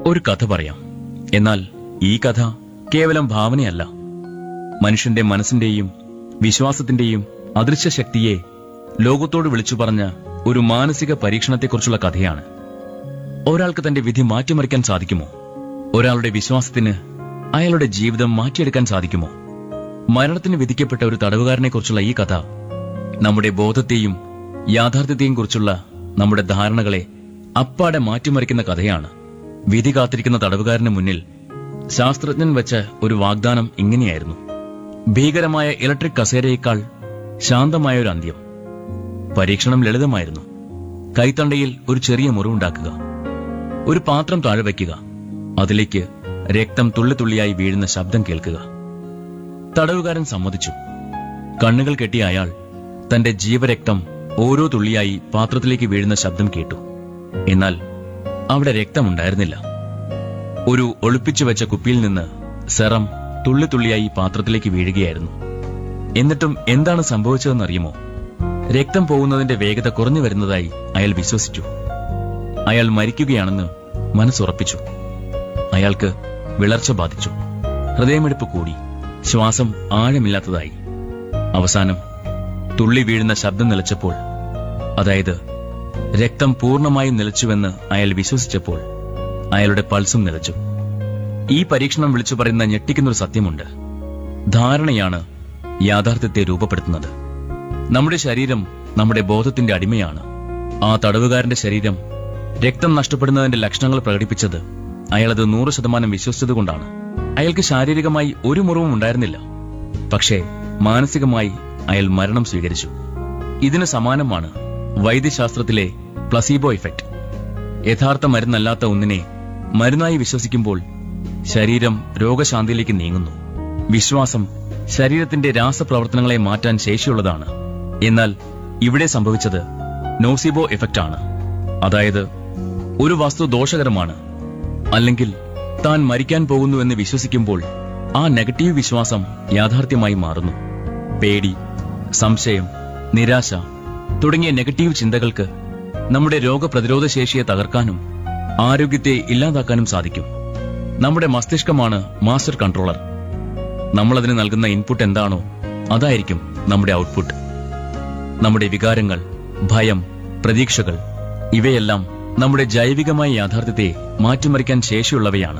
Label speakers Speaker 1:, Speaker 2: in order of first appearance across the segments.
Speaker 1: ഒരു കഥ പറയാം എന്നാൽ ഈ കഥ കേവലം ഭാവനയല്ല മനുഷ്യന്റെ മനസ്സിന്റെയും വിശ്വാസത്തിന്റെയും അദൃശ്യ ശക്തിയെ ലോകത്തോട് വിളിച്ചു പറഞ്ഞ ഒരു മാനസിക പരീക്ഷണത്തെക്കുറിച്ചുള്ള കഥയാണ് ഒരാൾക്ക് തന്റെ വിധി മാറ്റിമറിക്കാൻ സാധിക്കുമോ ഒരാളുടെ വിശ്വാസത്തിന് അയാളുടെ ജീവിതം മാറ്റിയെടുക്കാൻ സാധിക്കുമോ മരണത്തിന് വിധിക്കപ്പെട്ട ഒരു തടവുകാരനെ കുറിച്ചുള്ള ഈ കഥ നമ്മുടെ ബോധത്തെയും യാഥാർത്ഥ്യത്തെയും കുറിച്ചുള്ള നമ്മുടെ ധാരണകളെ അപ്പാടെ മാറ്റിമറിക്കുന്ന കഥയാണ് വിധി കാത്തിരിക്കുന്ന തടവുകാരന് മുന്നിൽ ശാസ്ത്രജ്ഞൻ വെച്ച ഒരു വാഗ്ദാനം ഇങ്ങനെയായിരുന്നു ഭീകരമായ ഇലക്ട്രിക് കസേരയേക്കാൾ ശാന്തമായ ഒരു അന്ത്യം പരീക്ഷണം ലളിതമായിരുന്നു കൈത്തണ്ടയിൽ ഒരു ചെറിയ മുറിവുണ്ടാക്കുക ഒരു പാത്രം താഴെ വയ്ക്കുക അതിലേക്ക് രക്തം തുള്ളിത്തുള്ളിയായി വീഴുന്ന ശബ്ദം കേൾക്കുക തടവുകാരൻ സമ്മതിച്ചു കണ്ണുകൾ കെട്ടിയ അയാൾ തന്റെ ജീവരക്തം ഓരോ തുള്ളിയായി പാത്രത്തിലേക്ക് വീഴുന്ന ശബ്ദം കേട്ടു എന്നാൽ അവിടെ രക്തമുണ്ടായിരുന്നില്ല ഒരു ഒളിപ്പിച്ചു വെച്ച കുപ്പിയിൽ നിന്ന് സെറം തുള്ളിത്തുള്ളിയായി പാത്രത്തിലേക്ക് വീഴുകയായിരുന്നു എന്നിട്ടും എന്താണ് സംഭവിച്ചതെന്നറിയുമോ രക്തം പോകുന്നതിന്റെ വേഗത കുറഞ്ഞു വരുന്നതായി അയാൾ വിശ്വസിച്ചു അയാൾ മരിക്കുകയാണെന്ന് മനസ്സുറപ്പിച്ചു അയാൾക്ക് വിളർച്ച ബാധിച്ചു ഹൃദയമിടിപ്പ് കൂടി ശ്വാസം ആഴമില്ലാത്തതായി അവസാനം തുള്ളി വീഴുന്ന ശബ്ദം നിലച്ചപ്പോൾ അതായത് രക്തം പൂർണ്ണമായും നിലച്ചുവെന്ന് അയാൾ വിശ്വസിച്ചപ്പോൾ അയാളുടെ പൾസും നിലച്ചു ഈ പരീക്ഷണം വിളിച്ചു പറയുന്ന ഞെട്ടിക്കുന്നൊരു സത്യമുണ്ട് ധാരണയാണ് യാഥാർത്ഥ്യത്തെ രൂപപ്പെടുത്തുന്നത് നമ്മുടെ ശരീരം നമ്മുടെ ബോധത്തിന്റെ അടിമയാണ് ആ തടവുകാരന്റെ ശരീരം രക്തം നഷ്ടപ്പെടുന്നതിന്റെ ലക്ഷണങ്ങൾ പ്രകടിപ്പിച്ചത് അയാളത് നൂറ് ശതമാനം വിശ്വസിച്ചതുകൊണ്ടാണ് അയാൾക്ക് ശാരീരികമായി ഒരു മുറിവും ഉണ്ടായിരുന്നില്ല പക്ഷേ മാനസികമായി അയാൾ മരണം സ്വീകരിച്ചു ഇതിന് സമാനമാണ് വൈദ്യശാസ്ത്രത്തിലെ പ്ലസീബോ ഇഫക്റ്റ് യഥാർത്ഥ മരുന്നല്ലാത്ത ഒന്നിനെ മരുന്നായി വിശ്വസിക്കുമ്പോൾ ശരീരം രോഗശാന്തിയിലേക്ക് നീങ്ങുന്നു വിശ്വാസം ശരീരത്തിന്റെ രാസപ്രവർത്തനങ്ങളെ മാറ്റാൻ ശേഷിയുള്ളതാണ് എന്നാൽ ഇവിടെ സംഭവിച്ചത് നോസിബോ എഫക്റ്റ് ആണ് അതായത് ഒരു വസ്തു ദോഷകരമാണ് അല്ലെങ്കിൽ താൻ മരിക്കാൻ പോകുന്നുവെന്ന് വിശ്വസിക്കുമ്പോൾ ആ നെഗറ്റീവ് വിശ്വാസം യാഥാർത്ഥ്യമായി മാറുന്നു പേടി സംശയം നിരാശ തുടങ്ങിയ നെഗറ്റീവ് ചിന്തകൾക്ക് നമ്മുടെ രോഗപ്രതിരോധ ശേഷിയെ തകർക്കാനും ആരോഗ്യത്തെ ഇല്ലാതാക്കാനും സാധിക്കും നമ്മുടെ മസ്തിഷ്കമാണ് മാസ്റ്റർ കൺട്രോളർ നമ്മൾ അതിന് നൽകുന്ന ഇൻപുട്ട് എന്താണോ അതായിരിക്കും നമ്മുടെ ഔട്ട്പുട്ട് നമ്മുടെ വികാരങ്ങൾ ഭയം പ്രതീക്ഷകൾ ഇവയെല്ലാം നമ്മുടെ ജൈവികമായ യാഥാർത്ഥ്യത്തെ മാറ്റിമറിക്കാൻ ശേഷിയുള്ളവയാണ്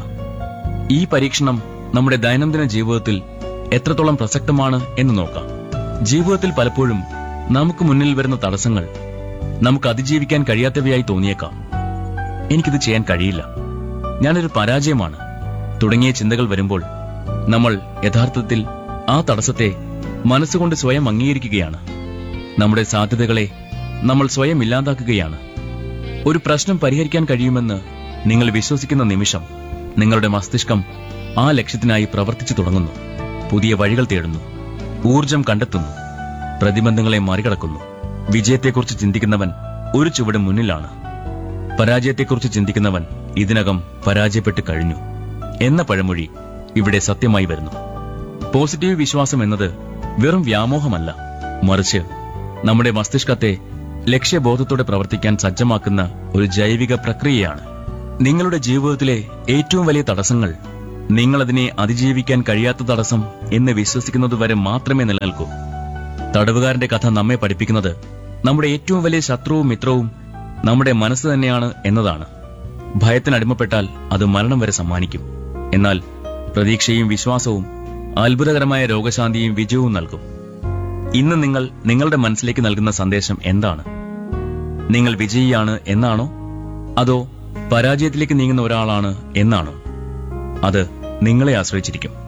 Speaker 1: ഈ പരീക്ഷണം നമ്മുടെ ദൈനംദിന ജീവിതത്തിൽ എത്രത്തോളം പ്രസക്തമാണ് എന്ന് നോക്കാം ജീവിതത്തിൽ പലപ്പോഴും നമുക്ക് മുന്നിൽ വരുന്ന തടസ്സങ്ങൾ നമുക്ക് അതിജീവിക്കാൻ കഴിയാത്തവയായി തോന്നിയേക്കാം എനിക്കിത് ചെയ്യാൻ കഴിയില്ല ഞാനൊരു പരാജയമാണ് തുടങ്ങിയ ചിന്തകൾ വരുമ്പോൾ നമ്മൾ യഥാർത്ഥത്തിൽ ആ തടസ്സത്തെ മനസ്സുകൊണ്ട് സ്വയം അംഗീകരിക്കുകയാണ് നമ്മുടെ സാധ്യതകളെ നമ്മൾ സ്വയം ഇല്ലാതാക്കുകയാണ് ഒരു പ്രശ്നം പരിഹരിക്കാൻ കഴിയുമെന്ന് നിങ്ങൾ വിശ്വസിക്കുന്ന നിമിഷം നിങ്ങളുടെ മസ്തിഷ്കം ആ ലക്ഷ്യത്തിനായി പ്രവർത്തിച്ചു തുടങ്ങുന്നു പുതിയ വഴികൾ തേടുന്നു ഊർജം കണ്ടെത്തുന്നു പ്രതിബന്ധങ്ങളെ മറികടക്കുന്നു വിജയത്തെക്കുറിച്ച് ചിന്തിക്കുന്നവൻ ഒരു ചുവട് മുന്നിലാണ് പരാജയത്തെക്കുറിച്ച് ചിന്തിക്കുന്നവൻ ഇതിനകം പരാജയപ്പെട്ട് കഴിഞ്ഞു എന്ന പഴമൊഴി ഇവിടെ സത്യമായി വരുന്നു പോസിറ്റീവ് വിശ്വാസം എന്നത് വെറും വ്യാമോഹമല്ല മറിച്ച് നമ്മുടെ മസ്തിഷ്കത്തെ ലക്ഷ്യബോധത്തോടെ പ്രവർത്തിക്കാൻ സജ്ജമാക്കുന്ന ഒരു ജൈവിക പ്രക്രിയയാണ് നിങ്ങളുടെ ജീവിതത്തിലെ ഏറ്റവും വലിയ തടസ്സങ്ങൾ നിങ്ങളതിനെ അതിജീവിക്കാൻ കഴിയാത്ത തടസ്സം എന്ന് വിശ്വസിക്കുന്നതുവരെ മാത്രമേ നിലനിൽക്കൂ തടവുകാരന്റെ കഥ നമ്മെ പഠിപ്പിക്കുന്നത് നമ്മുടെ ഏറ്റവും വലിയ ശത്രുവും മിത്രവും നമ്മുടെ മനസ്സ് തന്നെയാണ് എന്നതാണ് ഭയത്തിനടിമപ്പെട്ടാൽ അത് മരണം വരെ സമ്മാനിക്കും എന്നാൽ പ്രതീക്ഷയും വിശ്വാസവും അത്ഭുതകരമായ രോഗശാന്തിയും വിജയവും നൽകും ഇന്ന് നിങ്ങൾ നിങ്ങളുടെ മനസ്സിലേക്ക് നൽകുന്ന സന്ദേശം എന്താണ് നിങ്ങൾ വിജയിയാണ് എന്നാണോ അതോ പരാജയത്തിലേക്ക് നീങ്ങുന്ന ഒരാളാണ് എന്നാണോ അത് നിങ്ങളെ ആശ്രയിച്ചിരിക്കും